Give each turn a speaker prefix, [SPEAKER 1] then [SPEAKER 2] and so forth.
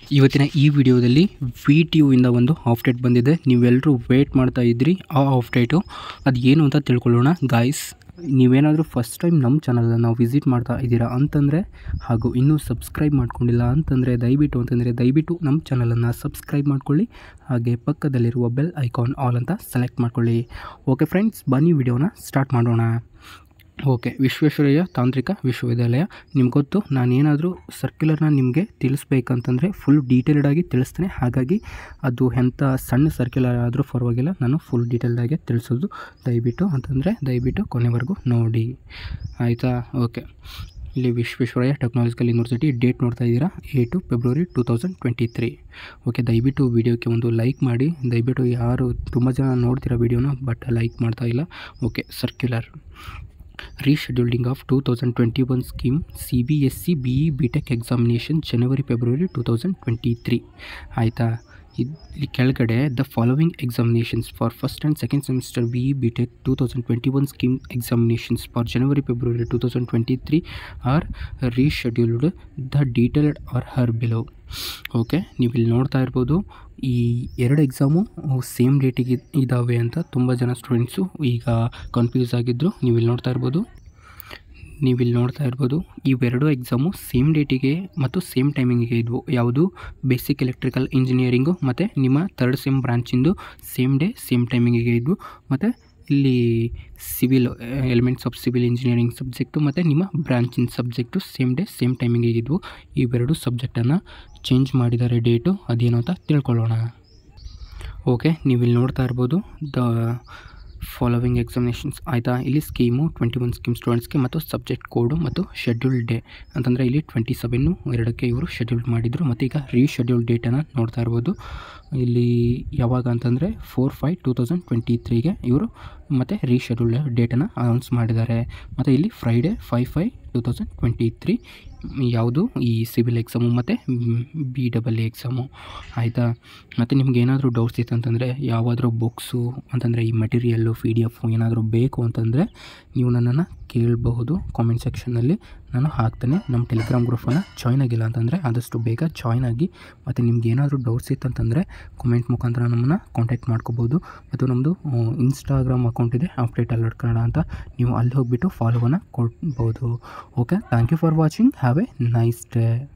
[SPEAKER 1] ಇವತ್ತಿನ ಈ ವಿಡಿಯೋದಲ್ಲಿ ವಿ ಟಿ ಯುವಿಂದ ಒಂದು ಅಪ್ಡೇಟ್ ಬಂದಿದೆ ನೀವೆಲ್ಲರೂ ವೇಟ್ ಮಾಡ್ತಾ ಇದ್ರಿ ಆ ಅಪ್ಡೇಟು ಅದು ಏನು ಅಂತ ತಿಳ್ಕೊಳ್ಳೋಣ ಗಾಯ್ಸ್ ನೀವೇನಾದರೂ ಫಸ್ಟ್ ಟೈಮ್ ನಮ್ಮ ಚಾನಲನ್ನು ವಿಸಿಟ್ ಮಾಡ್ತಾ ಇದ್ದೀರಾ ಅಂತಂದರೆ ಹಾಗೂ ಇನ್ನೂ ಸಬ್ಸ್ಕ್ರೈಬ್ ಮಾಡ್ಕೊಂಡಿಲ್ಲ ಅಂತಂದರೆ ದಯವಿಟ್ಟು ಅಂತಂದರೆ ದಯವಿಟ್ಟು ನಮ್ಮ ಚಾನಲನ್ನು ಸಬ್ಸ್ಕ್ರೈಬ್ ಮಾಡ್ಕೊಳ್ಳಿ ಹಾಗೆ ಪಕ್ಕದಲ್ಲಿರುವ ಬೆಲ್ ಐಕಾನ್ ಆಲ್ ಅಂತ ಸೆಲೆಕ್ಟ್ ಮಾಡ್ಕೊಳ್ಳಿ ಓಕೆ ಫ್ರೆಂಡ್ಸ್ ಬನ್ನಿ ವಿಡಿಯೋನ ಸ್ಟಾರ್ಟ್ ಮಾಡೋಣ ಓಕೆ ವಿಶ್ವೇಶ್ವರಯ್ಯ ತಾಂತ್ರಿಕ ವಿಶ್ವವಿದ್ಯಾಲಯ ನಿಮ್ಗೆ ಗೊತ್ತು ನಾನೇನಾದರೂ ಸರ್ಕ್ಯುಲರ್ನ ನಿಮಗೆ ತಿಳಿಸ್ಬೇಕಂತಂದರೆ ಫುಲ್ ಡೀಟೇಲ್ಡಾಗಿ ತಿಳಿಸ್ತೇನೆ ಹಾಗಾಗಿ ಅದು ಎಂಥ ಸಣ್ಣ ಸರ್ಕ್ಯುಲರ್ ಆದರೂ ಪರವಾಗಿಲ್ಲ ನಾನು ಫುಲ್ ಡೀಟೇಲ್ಡಾಗಿ ತಿಳಿಸೋದು ದಯವಿಟ್ಟು ಅಂತಂದರೆ ದಯವಿಟ್ಟು ಕೊನೆವರೆಗೂ ನೋಡಿ ಆಯಿತಾ ಓಕೆ ಇಲ್ಲಿ ವಿಶ್ವೇಶ್ವರಯ್ಯ ಟೆಕ್ನಾಲಜಿಕಲ್ ಯೂನಿವರ್ಸಿಟಿ ಡೇಟ್ ನೋಡ್ತಾ ಇದ್ದೀರಾ eight February two thousand twenty three okay ದಯವಿಟ್ಟು ವೀಡಿಯೋಕ್ಕೆ ಒಂದು ಲೈಕ್ ಮಾಡಿ ದಯವಿಟ್ಟು ಯಾರು ತುಂಬ ಜನ ನೋಡ್ತೀರಾ ವೀಡಿಯೋನ ಬಟ್ ಲೈಕ್ ಮಾಡ್ತಾ ಇಲ್ಲ okay circular rescheduling of two thousand twenty one scheme C B S C B E B tech examination January February two thousand twenty three ಆಯಿತಾ ಇಲ್ಲಿ ಕೆಳಗಡೆ the following examinations for first and second semester B E B tech two thousand twenty one scheme examinations for January February two thousand twenty three are rescheduled the detailed are here below okay ನೀವು ಇಲ್ಲಿ ನೋಡ್ತಾ ಇರ್ಬೋದು ಈ ಎರಡು exam same ಡೇಟಿಗೆ ಇದ್ದಾವೆ ಅಂತ ತುಂಬ ಜನ ಸ್ಟೂಡೆಂಟ್ಸು ಈಗ ಕನ್ಫ್ಯೂಸ್ ಆಗಿದ್ದರು ನೀವು ಇಲ್ಲಿ ನೋಡ್ತಾ ಇರ್ಬೋದು ನೀವು ಇಲ್ಲಿ ನೋಡ್ತಾ ಇರ್ಬೋದು ಇವೆರಡು ಎಕ್ಸಾಮು ಸೇಮ್ ಡೇಟಿಗೆ ಮತ್ತು ಸೇಮ್ ಟೈಮಿಂಗಿಗೆ ಇದ್ವು ಯಾವುದು ಬೇಸಿಕ್ ಎಲೆಕ್ಟ್ರಿಕಲ್ ಇಂಜಿನಿಯರಿಂಗು ಮತ್ತು ನಿಮ್ಮ ತರ್ಡ್ ಸೆಮ್ ಬ್ರಾಂಚಿಂದು ಸೇಮ್ ಡೇ ಸೇಮ್ ಟೈಮಿಂಗಿಗೆ ಇದ್ವು ಮತ್ತು ಇಲ್ಲಿ civil elements of civil engineering subject ಮತ್ತು ನಿಮ್ಮ ಬ್ರಾಂಚಿನ ಸಬ್ಜೆಕ್ಟು ಸೇಮ್ ಡೇ ಸೇಮ್ ಟೈಮಿಂಗಿಗೆ ಇದ್ವು ಇವೆರಡು ಸಬ್ಜೆಕ್ಟನ್ನು ಚೇಂಜ್ ಮಾಡಿದ್ದಾರೆ ಡೇಟು ಅದೇನು ಅಂತ ತಿಳ್ಕೊಳ್ಳೋಣ ಓಕೆ ನೀವು ಇಲ್ಲಿ ನೋಡ್ತಾ ಇರ್ಬೋದು ದ ಫಾಲೋವಿಂಗ್ ಎಕ್ಸಾಮಿನೇಷನ್ಸ್ ಆಯಿತಾ ಇಲ್ಲಿ ಸ್ಕೀಮು ಟ್ವೆಂಟಿ ಒನ್ ಸ್ಕೀಮ್ ಸ್ಟೂಡೆಂಟ್ಸ್ಗೆ ಮತ್ತು ಸಬ್ಜೆಕ್ಟ್ ಕೋಡು ಮತ್ತು ಶೆಡ್ಯೂಲ್ ಡೇ ಅಂತಂದರೆ ಇಲ್ಲಿ ಟ್ವೆಂಟಿ ಸೆವೆನ್ನು ಎರಡಕ್ಕೆ ಇವರು ಶೆಡ್ಯೂಲ್ ಮಾಡಿದರು ಮತ್ತು ಈಗ ರೀಶೆಡ್ಯೂಲ್ ಡೇಟನ್ನು ನೋಡ್ತಾ ಇರ್ಬೋದು ಇಲ್ಲಿ ಯಾವಾಗ ಅಂತಂದರೆ four five two thousand twenty ತ್ರೀಗೆ ಇವರು ಮತ್ತು ರೀಶೆಡ್ಯೂಲ್ ಡೇಟನ್ನು ಅನೌನ್ಸ್ ಮಾಡಿದ್ದಾರೆ ಮತ್ತು ಇಲ್ಲಿ Friday five five two thousand twenty three ಯಾವುದು ಈ ಸಿವಿಲ್ ಎಕ್ಸಾಮು ಮತ್ತು ಬಿ ಡಬಲ್ ಎ ಎಕ್ಸಾಮು ಆಯಿತಾ ಮತ್ತು ನಿಮ್ಗೆ ಏನಾದರೂ ಡೌಟ್ಸ್ ಇತ್ತು ಅಂತಂದರೆ ಯಾವಾದರೂ ಬುಕ್ಸು ಅಂತಂದರೆ ಈ ಮೆಟೀರಿಯಲ್ಲು ಪಿ ಡಿ ಎಫ್ ಏನಾದರೂ ಬೇಕು ಅಂತಂದರೆ ನೀವು ನನ್ನನ್ನು ಕೇಳಬಹುದು ಕಾಮೆಂಟ್ ಸೆಕ್ಷನ್ನಲ್ಲಿ ನಾನು ಹಾಕ್ತೇನೆ ನಮ್ಮ ಟೆಲಿಗ್ರಾಮ್ ಗ್ರೂಪನ್ನು ಜಾಯ್ನ್ ಆಗಿಲ್ಲ ಅಂತಂದರೆ ಆದಷ್ಟು ಬೇಗ ಜಾಯ್ನ್ ಆಗಿ ಮತ್ತು ನಿಮ್ಗೆ ಏನಾದರೂ ಡೌಟ್ಸ್ ಇತ್ತು ಅಂತಂದರೆ ಕಾಮೆಂಟ್ ಮುಖಾಂತರ ನಮ್ಮನ್ನು ಕಾಂಟ್ಯಾಕ್ಟ್ ಮಾಡ್ಕೋಬೋದು ಮತ್ತು ನಮ್ಮದು ಇನ್ಸ್ಟಾಗ್ರಾಮ್ ಅಕೌಂಟ್ ಇದೆ ಅಪ್ಡೇಟ್ ಅಲರ್ಟ್ ಕನ್ನಡ ಅಂತ ನೀವು ಅಲ್ಲಿ ಹೋಗಿಬಿಟ್ಟು ಫಾಲೋವನ್ನು ಕೊಡ್ಬೋದು okay thank you for watching have a nice day